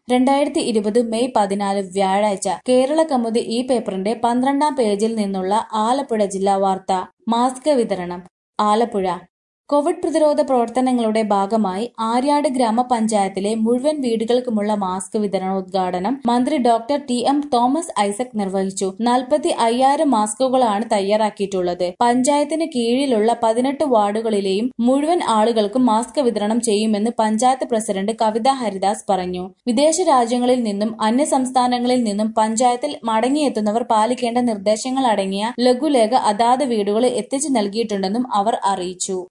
രണ്ടായിരത്തി ഇരുപത് മെയ് പതിനാല് വ്യാഴാഴ്ച കേരള കൗമുദി ഈ പേപ്പറിന്റെ പന്ത്രണ്ടാം പേജിൽ നിന്നുള്ള ആലപ്പുഴ ജില്ലാ വാർത്ത മാസ്ക് വിതരണം ആലപ്പുഴ കോവിഡ് പ്രതിരോധ പ്രവർത്തനങ്ങളുടെ ഭാഗമായി ആര്യാട് ഗ്രാമപഞ്ചായത്തിലെ മുഴുവൻ വീടുകൾക്കുമുള്ള മാസ്ക് വിതരണോദ്ഘാടനം മന്ത്രി doctor T M Thomas Isaac നിർവഹിച്ചു നാൽപ്പത്തി അയ്യായിരം മാസ്കുകളാണ് തയ്യാറാക്കിയിട്ടുള്ളത് പഞ്ചായത്തിന് കീഴിലുള്ള പതിനെട്ട് വാർഡുകളിലെയും മുഴുവൻ ആളുകൾക്കും മാസ്ക് വിതരണം ചെയ്യുമെന്ന് പഞ്ചായത്ത് പ്രസിഡന്റ് കവിത ഹരിദാസ് പറഞ്ഞു വിദേശ രാജ്യങ്ങളിൽ നിന്നും അന്യ സംസ്ഥാനങ്ങളിൽ നിന്നും പഞ്ചായത്തിൽ മടങ്ങിയെത്തുന്നവർ പാലിക്കേണ്ട നിർദ്ദേശങ്ങൾ അടങ്ങിയ ലഘുലേഖ അതാത് വീടുകളിൽ എത്തിച്ചു നൽകിയിട്ടുണ്ടെന്നും അവർ അറിയിച്ചു